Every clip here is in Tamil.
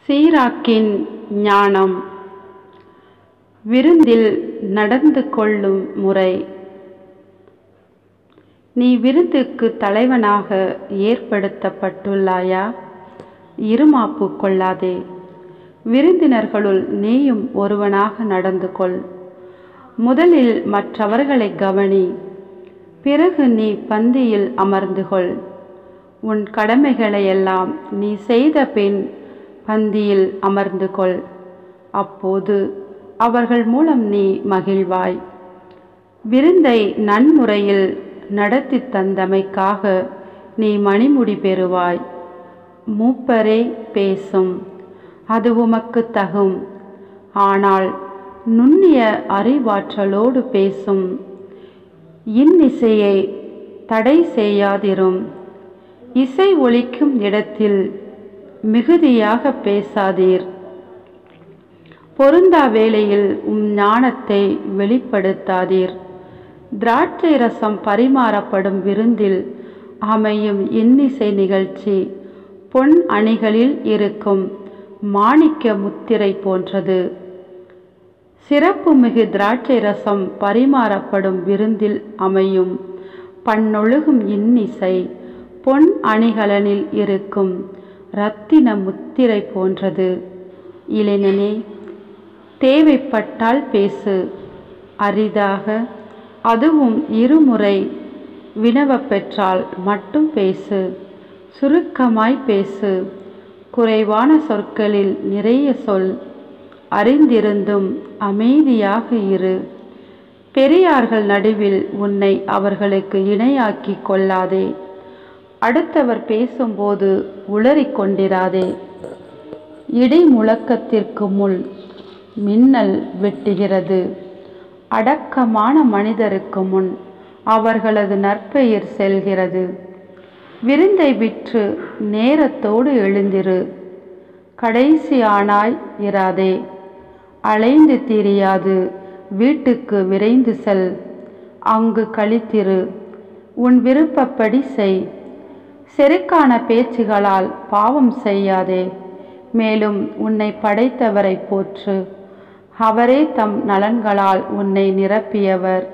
சீராக்கின் ஞானம் விருந்தில் நடந்து கொள்ளும் முறை நீ விருந்துக்கு தலைவனாக ஏற்படுத்தப்பட்டுள்ளாயா இருமாப்பு கொள்ளாதே விருந்தினர்களுள் நீயும் ஒருவனாக நடந்து கொள் முதலில் மற்றவர்களை கவனி பிறகு நீ பந்தியில் அமர்ந்து கொள் உன் கடமைகளையெல்லாம் நீ செய்த பின் பந்தியில் அமர்ந்து கொள் அப்போது அவர்கள் மூலம் நீ மகிழ்வாய் விருந்தை நன்முறையில் நடத்தி தந்தமைக்காக நீ மணிமுடி பெறுவாய் மூப்பரே பேசும் அது உமக்கு தகும் ஆனால் நுண்ணிய அறிவாற்றலோடு பேசும் இன்னிசையை தடை செய்யாதிரும் இசை ஒலிக்கும் இடத்தில் மிகுதியாக பேசாதீர் பொருந்தா வேளையில் உம் ஞானத்தை வெளிப்படுத்தாதீர் திராட்சை ரசம் பரிமாறப்படும் விருந்தில் அமையும் இன்னிசை நிகழ்ச்சி பொன் அணிகளில் இருக்கும் மாணிக்க முத்திரை போன்றது சிறப்புமிகு திராட்சை ரசம் பரிமாறப்படும் விருந்தில் அமையும் பன்னொழுகும் இன்னிசை பொன் அணிகலனில் இருக்கும் இரத்தின முத்திரை போன்றது இளைஞனே தேவைப்பட்டால் பேசு அரிதாக அதுவும் இருமுறை வினவப் பெற்றால் மட்டும் பேசு சுருக்கமாய் பேசு குறைவான சொற்களில் நிறைய சொல் அறிந்திருந்தும் அமைதியாக இரு பெரியார்கள் நடுவில் உன்னை அவர்களுக்கு இணையாக்கி கொள்ளாதே அடுத்தவர் பேசும்போது உளறிக் கொண்டிராதே இடி முழக்கத்திற்கு முள் மின்னல் வெட்டுகிறது அடக்கமான மனிதருக்கு முன் அவர்களது நற்பெயர் செல்கிறது விருந்தை விற்று நேரத்தோடு எழுந்திரு கடைசி ஆனாய் இராதே அலைந்து திரியாது வீட்டுக்கு விரைந்து செல் அங்கு கழித்திரு உன் விருப்பப்படி செய் செருக்கான பேச்சுகளால் பாவம் செய்யாதே மேலும் உன்னை படைத்தவரை போற்று அவரே தம் நலன்களால் உன்னை நிரப்பியவர்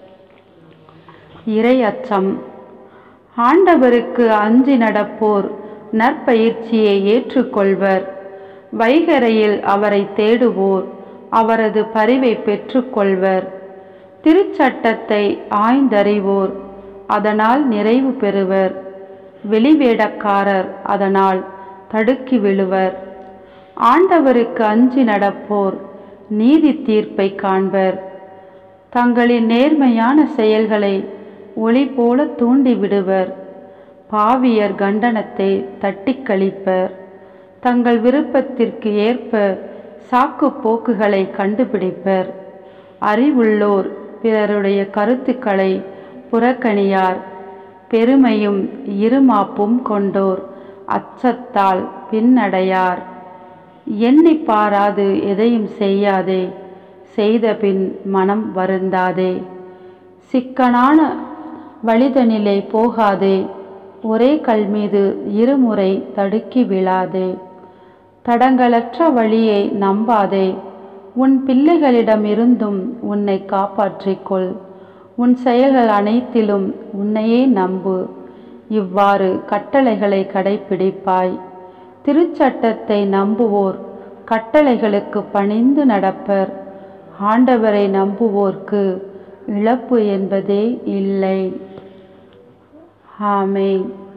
இறை அச்சம் ஆண்டவருக்கு அஞ்சி நடப்போர் நற்பயிற்சியை ஏற்றுக்கொள்வர் வைகரையில் அவரை தேடுவோர் அவரது பரிவை பெற்றுக்கொள்வர் திருச்சட்டத்தை ஆய்ந்தறிவோர் அதனால் நிறைவு பெறுவர் வெளிவேடக்காரர் அதனால் தடுக்கி விழுவர் ஆண்டவருக்கு அஞ்சி நடப்போர் நீதி தீர்ப்பை காண்பர் தங்களின் நேர்மையான செயல்களை ஒளி போல தூண்டி விடுவர் பாவியர் கண்டனத்தை தட்டி கழிப்பர் தங்கள் விருப்பத்திற்கு ஏற்ப சாக்கு போக்குகளை கண்டுபிடிப்பர் அறிவுள்ளோர் பிறருடைய கருத்துக்களை புறக்கணியார் பெருமையும் இருமாப்பும் கொண்டோர் அச்சத்தால் பின்னடையார் எண்ணி பாராது எதையும் செய்யாதே செய்தபின் மனம் வருந்தாதே சிக்கனான வழிதனிலே போகாதே ஒரே கல் மீது இருமுறை தடுக்கி விழாதே தடங்களற்ற வழியை நம்பாதே உன் பிள்ளைகளிடமிருந்தும் உன்னை காப்பாற்றிக்கொள் உன் செயல்கள் அனைத்திலும் உன்னையே நம்பு இவ்வாறு கட்டளைகளை கடைப்பிடிப்பாய் திருச்சட்டத்தை நம்புவோர் கட்டளைகளுக்கு பணிந்து நடப்பர் ஆண்டவரை நம்புவோர்க்கு இழப்பு என்பதே இல்லை ஆமென்